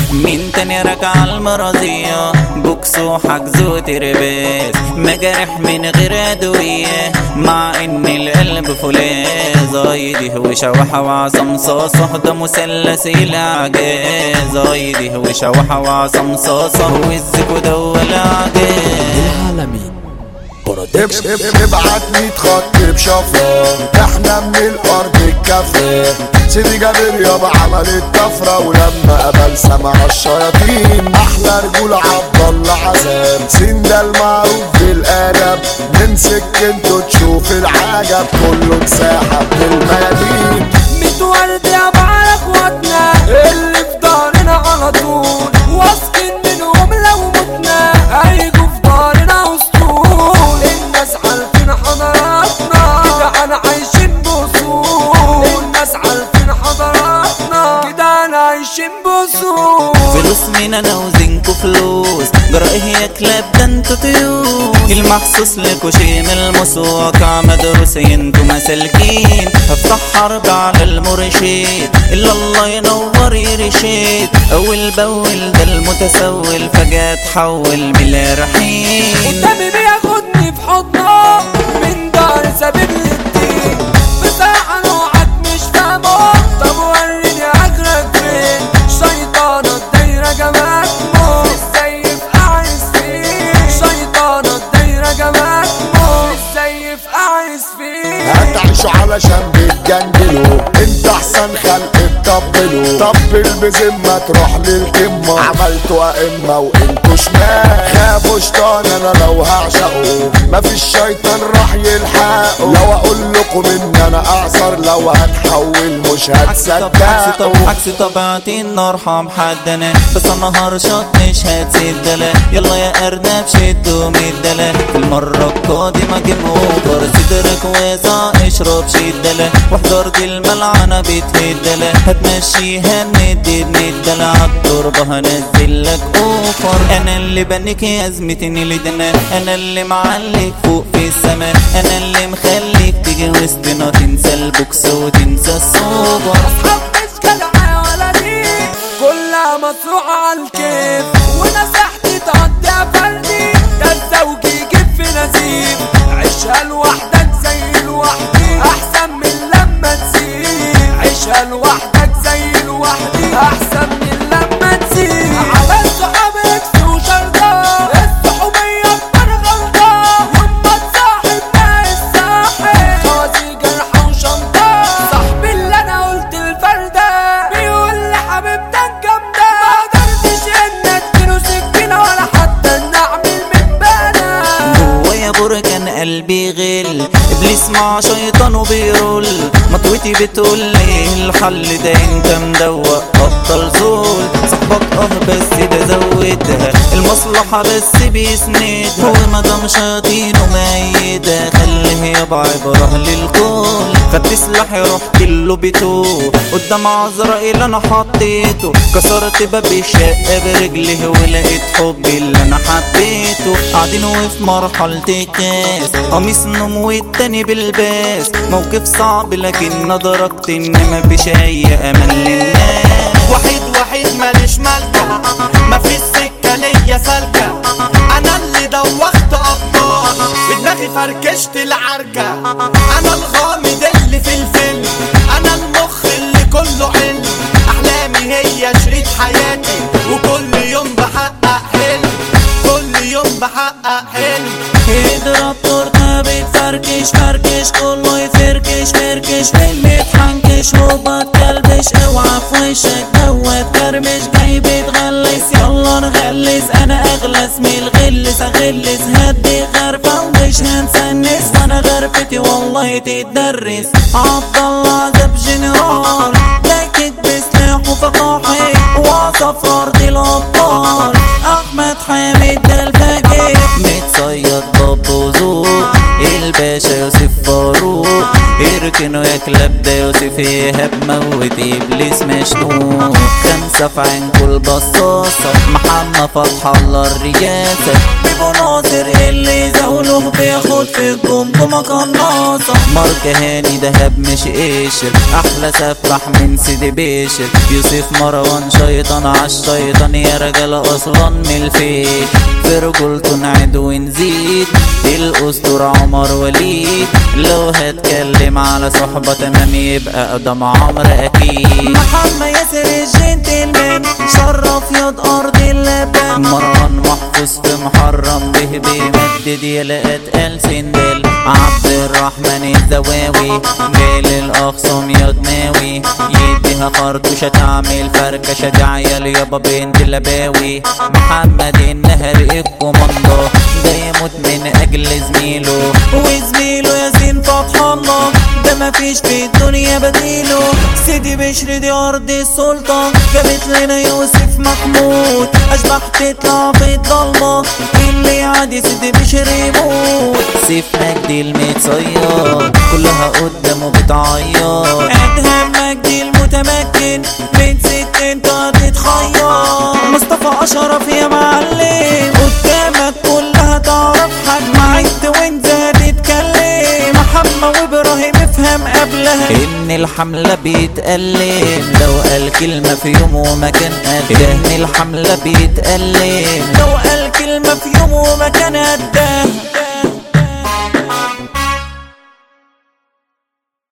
مين تاني رجع المرضية بوكس وحجز وترباس مجارح من غير أدوية مع إن القلب فولاذ أيدي وشوحة وعصام صاصة ده مثلث الإعجاز أيدي وشوحة وعصام صاصة والزك ودول إعجاز العالمين برودكشن ابعت ميت خط بشفرة احنا من الارض الكفر سيدي جابر يابا عمل الطفرة ولما قبل سمع الشياطين احلى رجول عبد الله عذاب سين ده المعروف بالادب نمسك انتوا تشوف العجب كله مساحة بالميادين ميت ورد يا مع اخواتنا اللي في دارنا على طول واثقين منهم لو متنا هيجوا في دارنا اسطول الناس عارفين حضاراتنا كده انا عايشين بوصول الناس عارفين حضاراتنا كده انا عايشين بوصول فلوس من انا وزنكو فلوس جرائه يا كلاب ده انتو طيوس المخصوص لكو شي من المسوقع مدروسي انتو مسالكين هفتح حرب على المرشد الا الله ينور يرشد اول باول ده المتسول فجاه تحول بلا رحيم قدامي بياخدني في حضنه من دار سبيل للدين بصراحة نوعك مش فاهمه طب وريني اخرك فين شيطانة الدايرة جماك موت ازاي في اعز فين شيطانة الدايرة جماك موت ازاي في اعز فين هتعيشوا علشان بتجندلوا انت احسن خلق تطبلوا طبل بذمة تروح للقمة عملتوا ائمة وانتوا شمال خافوا شيطان انا لو هعشقه مفيش شيطان راح يلحقه لو اقول لكم ان انا اعصر لو هتحول مش عكس طب عكس طب هتصدقوا عكس طبيعتي النار ارحم حدنا بس انا هرشط مش هتسيب دلا يلا يا ارنب شدوا مدلا في المرة القادمة جيم اوفر صدرك واسع اشرب شدلا واحضر دي الملعنة بتهدلا هتمشيها ندي بندلا عالتربة هنزل لك اوفر انا اللي بنك يا ازمتني لدنا انا اللي معلق فوق في السما انا اللي مخليك تيجي وسطنا تنسى البوكس وتنسى السوبر اصحاب مش كالعة ولا دي كلها مصروعة على الكيف ونصيحتي تقضيها فردي ده الزوج يجيب في نسيب عيشها لوحدك زي لوحدي احسن من لما تسيب عيشها لوحدك زي لوحدي احسن من لما تسيب على الصحاب اكس وشرطة الصحوبية اكبر غلطة واما تصاحب ما الساحب خوازي جرحة وشنطة صاحبي اللي انا قلت الفردة بيقول لي حبيبتك جامدة ما قدرتش ان اديله سكينة ولا حتى ان اعمل من بنا جوايا بركان قلبي غل ابليس مع شيطان وبيرول مطوتي بتقول لي الحل ده انت مدوق بطل زول صاحبك اه بس ده زودها المصلحة بس بيسندها ومدام شياطين وميدة خليه يبقى عبرة للكل خدت سلاحي رحت له بيته قدام عذراء انا حطيته كسرت باب الشقة برجلي ولقيت حبي اللي انا حبيته قاعدين وفي مرحلة الكاس قميص نوم والتاني بالباس موقف صعب لكن ادركت ان مفيش اي امان للناس وحيد وحيد ماليش ملكة مفيش سكة ليا سالكة أنا اللي دوخت أبطال بدماغي فركشت العركة أنا الغامض اللي في الفيلم أنا المخ اللي كله علم أحلامي هي شريط حياتي وكل يوم بحقق حلم كل يوم بحقق حلم اضرب تورته بتفركش فركش كله يفركش فركش فيلم يتحنكش وبطل بش اوعى في وشك دوت كرمش جاي بتغلس يلا نغلس انا اغلس من الغلس اغلس هدي غرفة ومش هنسنس وانا غرفتي والله تتدرس عبد الله عذاب جنرال لاكك بسلاحه فقاحي وصف ارض الابطال احمد حامد ده الفقير متصيد باب وزوق الباشا يوسف فاروق اركنوا يا كلاب ده يوسف ايهاب موت ابليس مشنوق خمسة لسه في عينكوا البصاصة محمد فتح الله الرياسة بيبو ناصر اللي زاوله بياخد في الجمجمة قناصة مارك هاني دهب مش قشر احلى سفاح من سيدي بشر يوسف مروان شيطان عالشيطان يا رجال اصلا من الفيك في رجولته نعد ونزيد الاسطورة عمر وليد لو هتكلم على صحبة تمام يبقى قدام عمرو اكيد محمد ياسر الجنتلمان شرف ياض ارض اللبان مروان محفوظ في محرم به بيمدد يلقى اتقال سندال عبد الرحمن الزواوي جاي للاخصام يا دماوي يديها خرطوشة تعمل فركشة دي عيال يابا بنت اللباوي محمد النهر الكوماندو ده يموت من اجل زميله وزميله ياسين فتح الله ده مفيش في الدنيا بديله سيدي بشر دي ارض السلطان جابت لنا يوسف محمود اشباح تطلع في الضلمه اللي عادي سيدي بشر يموت سيف مجدي المتصيد كلها قدامه بتعيط ادهم مجدي المتمكن من ست انت هتتخير مصطفى اشرف يا معلم قدامك كلها تعرف حجم عدت وانت هتتكلم محمد وابراهيم افهم قبلها ان الحملة بيتألم لو قال كلمة في يوم ومكان قال ان الحملة بيتألم لو قال